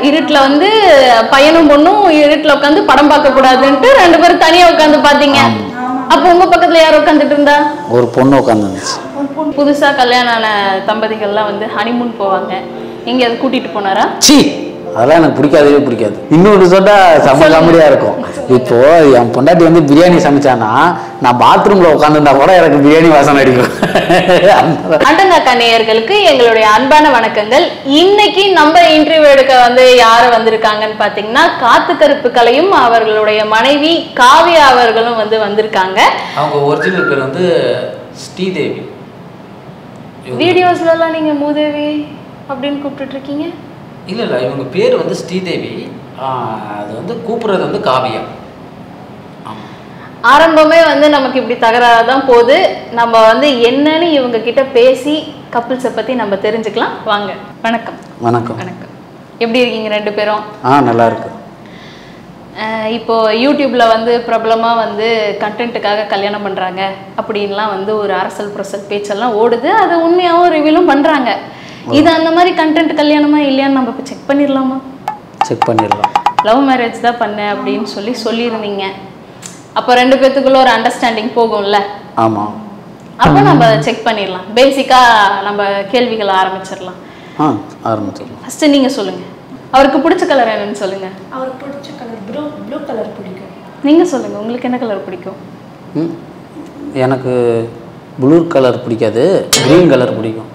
இருட்டுல வந்து பையனும் பொண்ணும் இருட்டுல உட்காந்து படம் பார்க்க கூடாதுன்ட்டு ரெண்டு பேரும் தனியா உட்காந்து பாத்தீங்க அப்ப உங்க பக்கத்துல யார் உட்காந்துட்டு இருந்தா ஒரு பொண்ணு உட்காந்துருந்துச்சு புதுசா கல்யாணம் ஆன தம்பதிகள்லாம் வந்து ஹனிமூன் போவாங்க எங்க அது கூட்டிட்டு போனாரா சி அதெல்லாம் எனக்கு பிடிக்காதவே பிடிக்காது இன்னொன்று சொன்னா செம்ம காமெடியா இருக்கும் இப்போ என் பொண்டாட்டி வந்து பிரியாணி சமைச்சானா நான் பாத்ரூம்ல உட்காந்துருந்தா கூட எனக்கு பிரியாணி வாசனை அடிக்கும் அந்த அண்டங்காக்கா நேயர்களுக்கு எங்களுடைய அன்பான வணக்கங்கள் இன்னைக்கு நம்ம இன்டர்வியூ எடுக்க வந்து யாரு வந்திருக்காங்கன்னு பாத்தீங்கன்னா காத்து கருப்பு கலையும் அவர்களுடைய மனைவி காவியா அவர்களும் வந்து வந்திருக்காங்க அவங்க ஒரிஜினல் பேர் வந்து ஸ்ரீதேவி வீடியோஸ்ல எல்லாம் நீங்க மூதேவி அப்படின்னு கூப்பிட்டுட்டு இருக்கீங்க இல்லை இல்லை இவங்க பேர் வந்து ஸ்ரீதேவி அது வந்து கூப்பிடுறது வந்து காவியா ஆமாம் ஆரம்பமே வந்து நமக்கு இப்படி தகராறு தான் போகுது நம்ம வந்து என்னன்னு இவங்க கிட்ட பேசி கப்பிள்ஸை பத்தி நம்ம தெரிஞ்சுக்கலாம் வாங்க வணக்கம் வணக்கம் வணக்கம் எப்படி இருக்கீங்க ரெண்டு பேரும் ஆ நல்லா இருக்கு அஹ் இப்போ யூடியூப்ல வந்து பிரபலமா வந்து கண்டென்ட்டுக்காக கல்யாணம் பண்றாங்க அப்படின்லாம் வந்து ஒரு அரசல் புரசல் பேச்செல்லாம் ஓடுது அது உண்மையாவும் ரிவீலும் பண்றாங்க இது அந்த மாதிரி கண்டென்ட் கல்யாணமா இல்லையான்னு நம்ம இப்போ செக் பண்ணிடலாமா செக் பண்ணிடலாம் லவ் மேரேஜ் தான் பண்ணேன் அப்படின்னு சொல்லி சொல்லியிருந்தீங்க அப்போ ரெண்டு பேத்துக்குள்ள ஒரு அண்டர்ஸ்டாண்டிங் போகும்ல ஆமாம் அப்போ நம்ம செக் பண்ணிடலாம் பேசிக்கா நம்ம கேள்விகளை ஆரம்பிச்சிடலாம் ஆ ஆரம்பிச்சிடலாம் ஃபர்ஸ்ட் நீங்க சொல்லுங்க அவருக்கு பிடிச்ச கலர் என்னன்னு சொல்லுங்க அவருக்கு பிடிச்ச கலர் ப்ளூ ப்ளூ கலர் பிடிக்கும் நீங்க சொல்லுங்க உங்களுக்கு என்ன கலர் பிடிக்கும் ம் எனக்கு ப்ளூ கலர் பிடிக்காது க்ரீன் கலர் பிடிக்கும்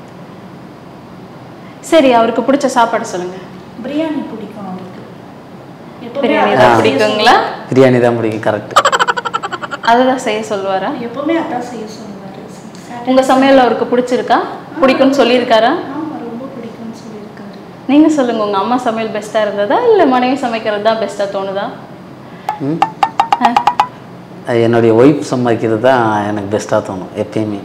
சரி அவருக்கு பிடிச்ச சாப்பாடு சொல்லுங்க பிரியாணி பிடிக்கும் அவருக்கு எப்பவுமே பிரியாணி அதான் தான் செய்ய பிடிக்குங்களா பிரியாணி தான் பிடிக்கும் கரெக்ட் அதுதான் செய்ய சொல்லுவாரா சொல்லுவாரு. எப்பவுமே அதான் செய்ய சொல்லுவாரு உங்க சமையல் அவருக்கு பிடிச்சிருக்கா பிடிக்கும்னு சொல்லியிருக்காரா ஆமா ரொம்ப பிடிக்கும்னு சொல்லியிருக்காரு நீங்க சொல்லுங்க உங்க அம்மா சமையல் பெஸ்டா இருந்ததா இல்ல மனைவி சமைக்கிறது தான் பெஸ்டா தோணுதா ம் ஆ. அது என்னுடைய ஒய்ஃப் சம்பாதிக்கிறது தான் எனக்கு பெஸ்ட்டாக தோணும் எப்பயுமே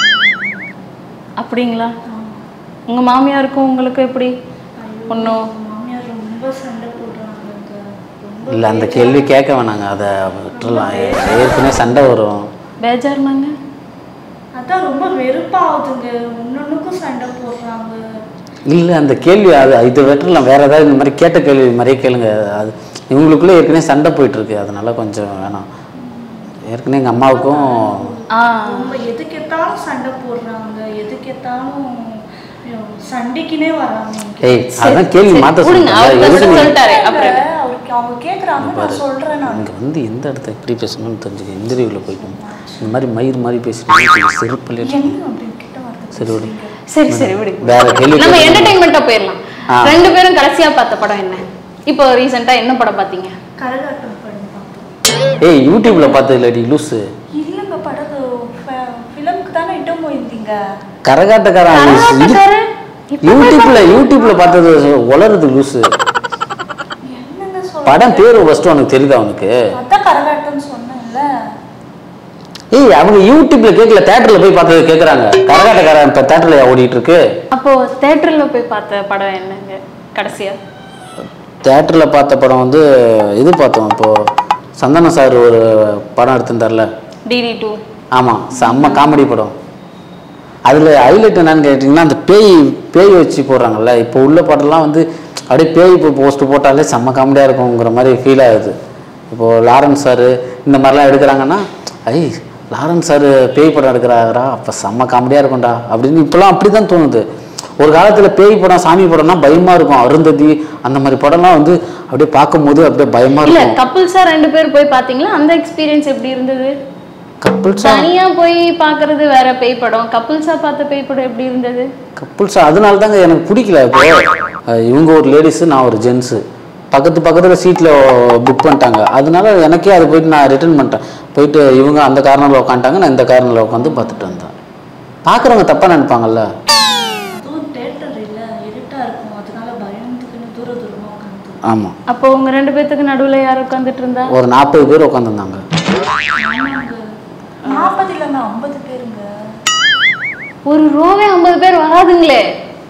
அப்படிங்களா உங்க மாமியாருக்கும் உங்களுக்கு எப்படி ஒன்றும் மாமியார் ரொம்ப சண்டை போடுறாங்க ரொம்ப இல்லை அந்த கேள்வி கேட்க வேணாங்க அதை விட்டுறலாம் ஏ- ஏற்கனவே சண்டை வரும் பேஜார்னாங்க அதான் ரொம்ப வெறுப்பாகுதுங்க ஒன்னொன்னுக்கும் சண்டை போடுறாங்க இல்லை அந்த கேள்வி அது இதை விட்டுறலாம் வேற ஏதாவது இந்த மாதிரி கேட்ட கேள்வி மாதிரியே கேளுங்க அது இவங்களுக்குள்ளே ஏற்கனவே சண்டை போயிட்டு இருக்கு அதனால கொஞ்சம் வேணாம் ஏற்கனவே எங்கள் அம்மாவுக்கும் ஆ ரொம்ப எதுக்கு எத்தாலும் சண்டை போடுறாங்க எதுக்கு எத்தாலும் சண்டைக்குனே வராங்க இங்க. ஏய் அதான் கேள்வி சரி, மாற்ற விடுங்க, அவர் சொல்லுங்க first எதுக்கு சொல்லிட்டாரு அப்புறம் இல்ல, அவருக்கு அவங்க கேக்குறாங்க நான் சொல்றேன் நான் இங்கே வந்து எந்த இடத்த எப்படி பேசணும்னு தெரிஞ்சுக்க இன்டர்வியூவில் போயிட்டோம் இந்த மாதிரி மயிர் மாதிரி பேசிட்டு செருப்பில் என்ன அப்படின்னு கிட்ட வரது சரி விடு சரி சரி விடுங்க வேற கேள்வி நம்ம கேளுங்க. என்டர்டைன்மெண்ட்டா போயிடலாம் ஆ. ரெண்டு பேரும் கடைசியா பார்த்த படம் என்ன இப்போ ரீசெண்டா என்ன படம் பார்த்தீங்க கரகாட்டம் படம் பார்த்தோம் ஏய் யூடியூப்ல பார்த்தது இல்லடி லூஸு இல்லைங்க படம் ஃபிலிம்க்கு தானே இட்டும் போயிருந்தீங்க கரகாட்டக்காரன் லூசு. இது- கரகாட்டக்காரன்? இப்ப யூடியூப்ல யூடியூப்ல பார்த்தது உளருது லூசு என்னங்க சொல்ற படம் பேரு ஃபர்ஸ்ட் உனக்கு தெரியுதா உனக்கு அதான் கரகாட்டம்னு சொன்னேன்ல ஏய் அவங்க யூடியூப்ல கேட்கல தேட்டர்ல போய் பார்த்தது கேக்குறாங்க கரகாட்டக்காரன் இப்போ தேட்டர்ல ஓடிட்டு இருக்கு அப்போ தேட்டர்ல போய் பார்த்த படம் என்னங்க கடைசியா தேட்டர்ல பார்த்த படம் வந்து இது பார்த்தோம் இப்போ சந்தன சார் ஒரு படம் எடுத்திருந்தார்ல டிடி டூ ஆமாம் செம்ம காமெடி படம் அதில் ஹைலைட் என்னன்னு கேட்டிங்கன்னா அந்த பேய் பேய் வச்சு போடுறாங்கல்ல இப்போ உள்ள படம்லாம் வந்து அப்படியே பேய் இப்போ போஸ்ட் போட்டாலே செம்ம காமெடியாக இருக்குங்கிற மாதிரி ஃபீல் ஆகுது இப்போது லாரன்ஸ் சார் இந்த மாதிரிலாம் எடுக்கிறாங்கன்னா ஐ லாரன்ஸ் சார் பேய் படம் எடுக்கிறாரா அப்போ செம்ம காமெடியாக இருக்கும்டா அப்படின்னு இப்போலாம் அப்படி தான் தோணுது ஒரு காலத்தில் பேய் படம் சாமி படம்னா பயமாக இருக்கும் அருந்ததி அந்த மாதிரி படம்லாம் வந்து அப்படியே பார்க்கும்போது அப்படியே பயமாக இல்ல இருக்கும் கப்புள்ஸா ரெண்டு பேர் போய் பாத்தீங்களா அந்த எக்ஸ்பீரியன்ஸ் எப்படி இருந்தது கப்புள்ஸா தனியா போய் பார்க்கிறது வேற பேய் படம் கப்புள்ஸா பார்த்த பேய் படம் எப்படி இருந்தது கப்புள்ஸ் அதனால தாங்க எனக்கு பிடிக்கல இப்போ அஹ் இவங்க ஒரு லேடிஸு நான் ஒரு ஜென்ஸு பக்கத்து பக்கத்தில் சீட்டில் புக் பண்ணிட்டாங்க அதனால எனக்கே அது போயிட்டு நான் ரிட்டர்ன் பண்ணிட்டேன் போயிட்டு இவங்க அந்த கார்னரில் உட்காந்துட்டாங்க நான் இந்த கார்னரில் உட்காந்து பார்த்துட்டு வந்தேன் பார்க்குறவங்க தப்பாக நினைப்பாங்கல்ல அதுவும் தேட்டர் இல்ல இருட்டா இருக்கும் அதனால பயந்துக்குன்னு தூர தூரமா உட்காந்து ஆமாம் அப்போ உங்க ரெண்டு பேத்துக்கு நடுவுல யார் உட்காந்துட்டு இருந்தா ஒரு நாற்பது பேர் உட்காந்துருந்தாங்க நாற்பது இல்லைங்க ஐம்பது பேருங்க ஒரு ரோவே ஐம்பது பேர் வராதுங்களே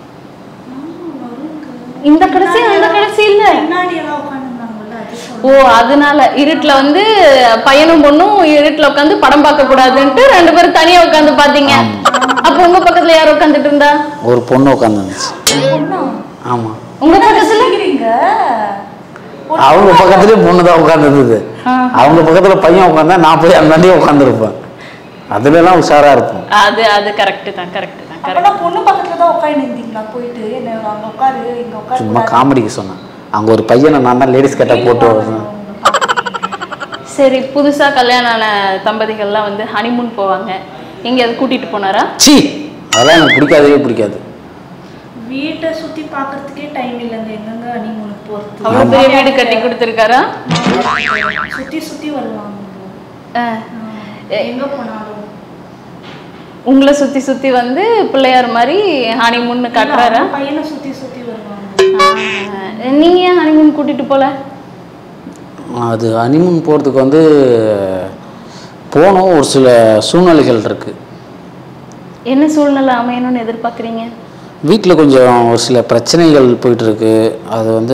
இந்த கடைசி அந்த கடைசி இல்ல பின்னாடி எல்லாம் உட்காந்துருந்தாங்கல்ல அது சொல்றேன். ஓ அதனால இருட்டுல வந்து பையனும் பொண்ணும் இருட்டுல உட்காந்து படம் பார்க்க கூடாதுன்ட்டு ரெண்டு பேரும் தனியா உட்காந்து பாத்தீங்க அப்ப உங்க பக்கத்துல யார் உட்காந்துட்டு இருந்தா ஒரு பொண்ணு உட்காந்துருந்துச்சு பொண்ணா? ஆமாம் உங்க பக்கத்துல சிரிக்கிறீங்க ஒரு அவங்க பக்கத்துலயும் பொண்ணு தான் உட்காந்துருந்தது ஆ. அவங்க பக்கத்துல பையன் உட்காந்தா நான் போய் அந்தாண்டியே உட்காந்துருப்பேன் அதுலலாம் உஷாரா இருப்போம் அது அது கரெக்ட் தான் கரெக்ட் தான் கரெக்ட் அப்பனா பொண்ணு பக்கத்துல தான் உட்காந்து இருந்தீங்களா போயிட்டு என்ன அங்க உட்காரு இங்க உட்காரு சும்மா காமெடிக்கு சொன்னேன் அங்க ஒரு பையனை நான் தான் லேடிஸ் கட்ட போட்டு வருவேன் சரி புதுசா கல்யாணம் ஆன தம்பதிகள்லாம் வந்து ஹனிமூன் போவாங்க எங்கேயாவது கூட்டிட்டு போனாரா சி அதெல்லாம் எனக்கு பிடிக்காதவே பிடிக்காது வீட்டை சுத்தி பார்க்கறதுக்கே டைம் இல்லைங்க எங்கங்க ஹனிமூனுக்கு போறது அவ்வளவு பெரிய வீடு கட்டி கொடுத்துருக்காரா சுத்தி சுத்தி வருவாங்க அஹ், எங்க போனாலும் உங்களை சுத்தி சுத்தி வந்து பிள்ளையார் மாதிரி ஹனிமூன் காட்டுறாரா அவங்க பையனை சுத்தி சுத்தி வருவாங்க அஹ், நீங்க ஏன் ஹனிமூன் கூட்டிட்டு போல அது ஹனிமூன் போகிறதுக்கு வந்து போனோம் ஒரு சில சூழ்நிலைகள் இருக்கு என்ன சூழ்நிலை அமையணும்னு எதிர்பார்க்குறீங்க வீட்டில் கொஞ்சம் ஒரு சில பிரச்சனைகள் போயிட்டு இருக்கு அது வந்து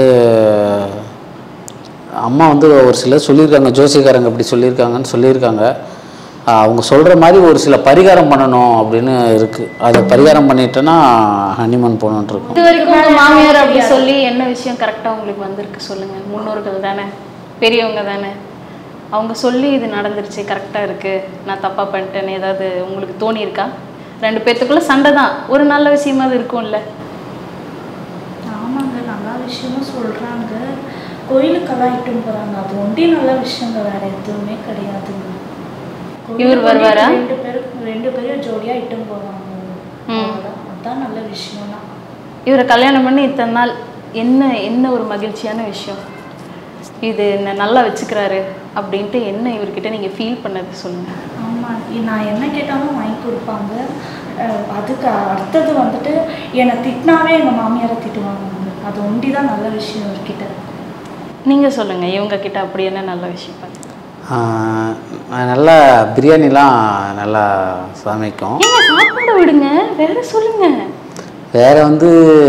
அம்மா வந்து ஒரு சிலர் சொல்லியிருக்காங்க ஜோசியக்காரங்க இப்படி சொல்லியிருக்காங்கன்னு சொல்லியிருக்காங்க ஆஹ் அவங்க சொல்கிற மாதிரி ஒரு சில பரிகாரம் பண்ணணும் அப்படின்னு இருக்குது அதை பரிகாரம் பண்ணிட்டேன்னா ஹனிமூன் போகணுன்ட்டு இருக்கும் இது வரைக்கும் உங்க மாமியார் அப்படி சொல்லி என்ன விஷயம் கரெக்டா உங்களுக்கு வந்திருக்கு சொல்லுங்க முன்னோர்கள் தானே பெரியவங்க தானே அவங்க சொல்லி இது நடந்துருச்சு கரெக்டா இருக்கு நான் தப்பா பண்ணிட்டேன்னு ஏதாவது உங்களுக்கு தோணி இருக்கா ரெண்டு பேர்த்துக்குள்ள சண்டை தான் ஒரு நல்ல விஷயமாவது இருக்கும்ல ஆமாங்க நல்ல விஷயமும் சொல்றாங்க கோயிலுக்கெல்லாம் இட்டும் போறாங்க அது ஒண்டி நல்ல விஷயங்க வேற எதுவுமே கிடையாதுங்க இவர் கோயிலுக்கு வருவாரா? ரெண்டு பேரும் ரெண்டு பேரும் ஜோடியா இட்டும் போவாங்க ம். அவ்வளவுதான். அதான் நல்ல விஷயம்னா இவரை கல்யாணம் பண்ணி இத்தனை நாள் என்ன என்ன ஒரு மகிழ்ச்சியான விஷயம் இது என்ன நல்லா வச்சுக்கிறாரு அப்படின்ட்டு என்ன இவர்கிட்ட நீங்க ஃபீல் பண்ணது சொல்லுங்க ஆமா இ- நான் என்ன கேட்டாலும் வாங்கி கொடுப்பாங்க அஹ் அதுக்கு அடுத்தது வந்துட்டு என்னை திட்டினாவே எங்க மாமியாரை திட்டுவாங்க அது ஒண்டி தான் நல்ல விஷயம் அவர்கிட்ட நீங்க சொல்லுங்க இவங்க கிட்ட அப்படி என்ன நல்ல விஷயம் பாருங்க ஆஹ் நான் நல்லா பிரியாணிலாம் நல்லா சமைக்கும் ஏங்க சாப்பாடு விடுங்க வேற சொல்லுங்க வேற வந்து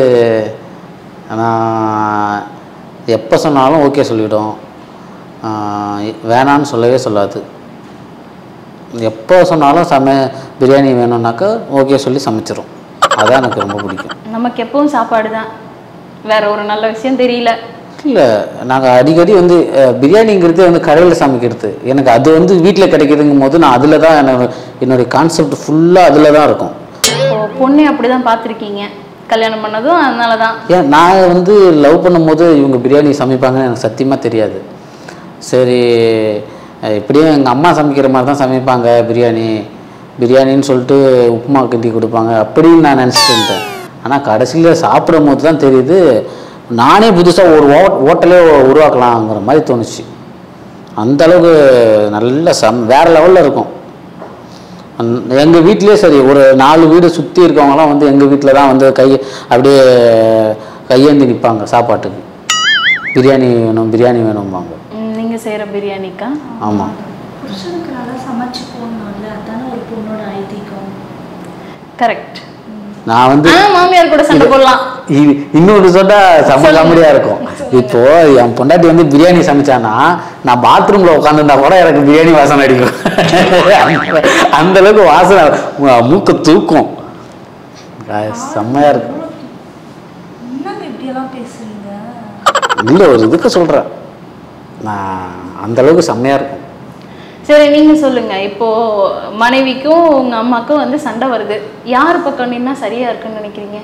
நான் எப்போ சொன்னாலும் ஓகே சொல்லிவிடும் ஆஹ் வேணான்னு சொல்லவே சொல்லாது எப்போ சொன்னாலும் சம பிரியாணி வேணும்னாக்கா ஓகே சொல்லி சமைச்சிரும் அதான் எனக்கு ரொம்ப பிடிக்கும் நமக்கு எப்பவும் சாப்பாடு தான் வேற ஒரு நல்ல விஷயம் தெரியல இல்லை நாங்கள் அடிக்கடி வந்து அஹ், பிரியாணிங்கிறது வந்து கடையில் சமைக்கிறது எனக்கு அது வந்து வீட்டில் கிடைக்குதுங்கும் போது நான் அதில் தான் என்னோட என்னுடைய கான்செப்ட் ஃபுல்லாக அதில் தான் இருக்கும் ஓ பொண்ணை அப்படிதான் பார்த்துருக்கீங்க கல்யாணம் பண்ணதும் அதனால தான் ஏன் நான் வந்து லவ் பண்ணும்போது இவங்க பிரியாணி சமைப்பாங்கன்னு எனக்கு சத்தியமாக தெரியாது சரி அஹ் எப்படியும் எங்கள் அம்மா சமைக்கிற மாதிரி தான் சமைப்பாங்க பிரியாணி பிரியாணின்னு சொல்லிட்டு உப்புமா கட்டி கொடுப்பாங்க அப்படின்னு நான் நினச்சிட்டு இருந்தேன் ஆனால் கடைசியில் சாப்பிடும் போது தான் தெரியுது நானே புதுசாக ஒரு ஓ ஹோட்டலே உருவாக்கலாங்கிற மாதிரி தோணுச்சு அந்த அளவுக்கு நல்ல சம் வேறு லெவலில் இருக்கும் எங்கள் வீட்லேயே சரி ஒரு நாலு வீடு சுற்றி இருக்கவங்கலாம் வந்து எங்கள் வீட்டில் தான் வந்து கை அப்படியே கையேந்தி நிற்பாங்க சாப்பாட்டுக்கு பிரியாணி வேணும் பிரியாணி வேணும்பாங்க ம், நீங்க செய்யற பிரியாணிக்கா ஆமாம் புருஷனுக்கு நல்லா சமைச்சு போடணும்ல அதானே ஒரு பொண்ணோட ஐதீகம் கரெக்ட் நான் வந்து ஆனா மாமியார் கூட சண்டை போடலாம் இ- இன்னொரு சொன்னா செம்ம காமெடியா இருக்கும் இப்போ என் பொண்டாட்டி வந்து பிரியாணி சமைச்சானா நான் பாத்ரூம்ல உட்காந்துருந்தா கூட எனக்கு பிரியாணி வாசனை அடிக்கும் அந்த- அந்த அளவுக்கு வாசனை மூ- மூக்கு தூக்கும் அது செம்மையா இருக்கும் என்னங்க இப்படியெல்லாம் பேசுறீங்க இல்லை ஒரு இதுக்கு சொல்றேன் நான் அந்த அளவுக்கு செம்மையா இருக்கும் சரி நீங்க சொல்லுங்க இப்போ மனைவிக்கும் உங்க அம்மாக்கும் வந்து சண்டை வருது யார் பக்கம் நின்னா சரியா இருக்குன்னு நினைக்கிறீங்க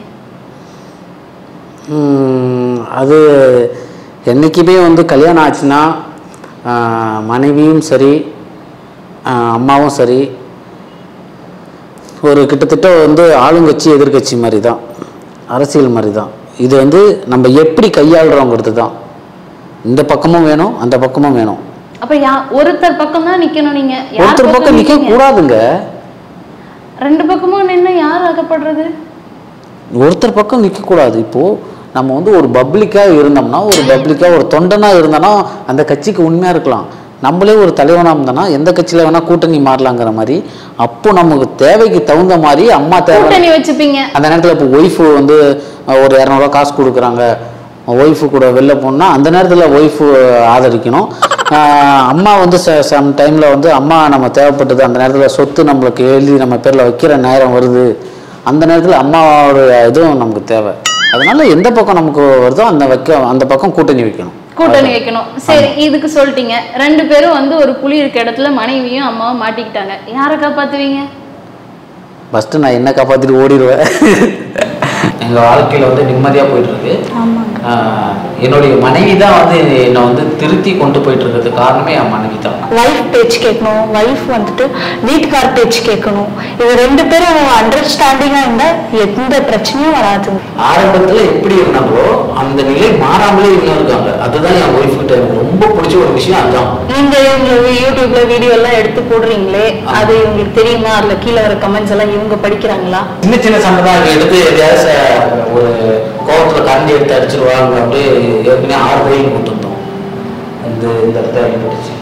உம், அது என்றைக்குமே வந்து கல்யாணம் ஆச்சுன்னா ஆஹ், மனைவியும் சரி ஆஹ், அம்மாவும் சரி ஒரு கிட்டத்தட்ட வந்து ஆளுங்கட்சி எதிர்க்கட்சி மாதிரி தான் அரசியல் மாதிரி தான் இது வந்து நம்ம எப்படி கையாளுறோங்கிறது தான் இந்த பக்கமும் வேணும் அந்த பக்கமும் வேணும் அப்ப யா ஒருத்தர் பக்கம் தான் நிக்கணும் நீங்க யார் ஒருத்தர் பக்கம் நிற்க நிக்கீங்க? கூடாதுங்க ரெண்டு பக்கமும் நின்னா யார் அகப்படுறது ஒருத்தர் பக்கம் நிற்கக்கூடாது இப்போது நம்ம வந்து ஒரு பப்ளிக்காக இருந்தோம்னா ஒரு பப்ளிக்காக ஒரு தொண்டனாக இருந்தோன்னா அந்த கட்சிக்கு உண்மையாக இருக்கலாம் நம்மளே ஒரு தலைவனாக இருந்தோம்னா எந்த கட்சியில் வேணால் கூட்டணி மாறலாங்கிற மாதிரி அப்போ நமக்கு தேவைக்கு தகுந்த மாதிரி அம்மா தேவை கூட்டணி வச்சுப்பீங்க அந்த நேரத்தில் இப்போ ஒய்ஃபு வந்து அஹ், ஒரு இரநூறுவா காசு கொடுக்குறாங்க ஒய்ஃபு கூட வெளில போகணுன்னா அந்த நேரத்தில் ஒய்ஃபு ஆதரிக்கணும் ஆஹ், அம்மா வந்து சம் டைமில் வந்து அம்மா நம்ம தேவைப்பட்டது அந்த நேரத்தில் சொத்து நம்மளுக்கு எழுதி நம்ம பேரில் வைக்கிற நேரம் வருது அந்த நேரத்தில் அம்மாவோட இதுவும் நமக்கு தேவை அதனால எந்த பக்கம் நமக்கு வருதோ அந்த வைக்க அந்த பக்கம் கூட்டணி வைக்கணும் கூட்டணி வைக்கணும் சரி இதுக்கு சொல்லிட்டீங்க ரெண்டு பேரும் வந்து ஒரு புலி இருக்க இடத்துல மனைவியும் அம்மாவும் மாட்டிக்கிட்டாங்க யாரை காப்பாத்துவீங்க ஃபஸ்ட்டு நான் என்ன காப்பாற்றிட்டு ஓடிடுவேன் எங்கள் வாழ்க்கையில் வந்து நிம்மதியாக போயிட்டுருக்கு ஆமாங்க என்னுடைய மனைவி தான் வந்து என்னை வந்து திருத்தி கொண்டு போயிட்டு இருக்கிறது காரணமே என் மனைவி தான் ஒய்ஃப் பேச்சு கேட்கணும் ஒய்ஃப் வந்துட்டு வீட்டுக்கார் பேச்சு கேட்கணும் இது ரெண்டு பேரும் அண்டர்ஸ்டாண்டிங்காக இருந்தால் எந்த பிரச்சனையும் வராது ஆரம்பத்தில் எப்படி இருந்தாங்களோ அந்த நிலை மாறாமலே இன்னும் இருக்காங்க அதுதான் என் ஒய்ஃப் கிட்ட எனக்கு ரொம்ப பிடிச்ச ஒரு விஷயம் அதுதான் நீங்க இவங்க யூடியூப்ல வீடியோ எல்லாம் எடுத்து போடுறீங்களே அது இவங்களுக்கு தெரியுமா அதுல கீழே வர கமெண்ட்ஸ் எல்லாம் இவங்க படிக்கிறாங்களா சின்ன சின்ன சண்டை தான் எடுத்து எதையாவது ச- ஒரு கோவத்தில் கரண்டி எடுத்து அடிச்சிருவாங்க அப்படியே ஏற்கனவே ஆறு வரையும் போட்டுருந்தோம் இந்த இந்த இடத்துல அடிபட்டுச்சு